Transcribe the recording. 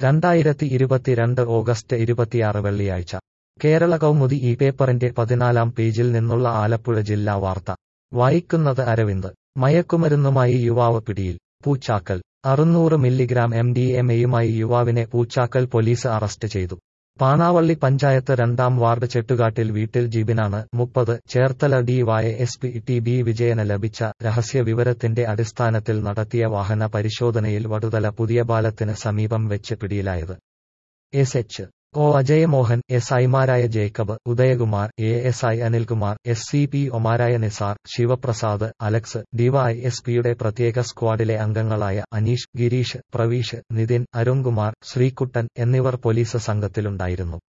രണ്ടായിരത്തി ഇരുപത്തിരണ്ട് ഓഗസ്റ്റ് ഇരുപത്തിയാറ് വെള്ളിയാഴ്ച കേരള കൗമുദി ഈ പേപ്പറിന്റെ പതിനാലാം പേജിൽ നിന്നുള്ള ആലപ്പുഴ ജില്ലാ വാർത്ത വായിക്കുന്നത് അരവിന്ദ് മയക്കുമരുന്നുമായി യുവാവ് പിടിയിൽ പൂച്ചാക്കൽ അറുന്നൂറ് മില്ലിഗ്രാം എം ഡി എം എയുമായി യുവാവിനെ പൂച്ചാക്കൽ പോലീസ് അറസ്റ്റ് ചെയ്തു പാണാവള്ളി പഞ്ചായത്ത് രണ്ടാം വാർഡ് ചെട്ടുകാട്ടിൽ വീട്ടിൽ ജിബിനാണ് മുപ്പത് Cherthala D Y S P T B വിജയന് ലഭിച്ച രഹസ്യ വിവരത്തിന്റെ അടിസ്ഥാനത്തിൽ നടത്തിയ വാഹന പരിശോധനയിൽ വടുതല പുതിയ പാലത്തിന് സമീപം വെച്ച് പിടിയിലായത് S H O Ajayamohan S ഐമാരായ Jacob Udayakumar A S I Anilkumar S C P ഒമാരായ Nizar Sivaprasad Alex D Y S പിയുടെ പ്രത്യേക സ്ക്വാഡിലെ അംഗങ്ങളായ അനീഷ് ഗിരീഷ് പ്രവീഷ് നിതിൻ അരുൺകുമാർ ശ്രീകുട്ടൻ എന്നിവർ പോലീസ് സംഘത്തിലുണ്ടായിരുന്നു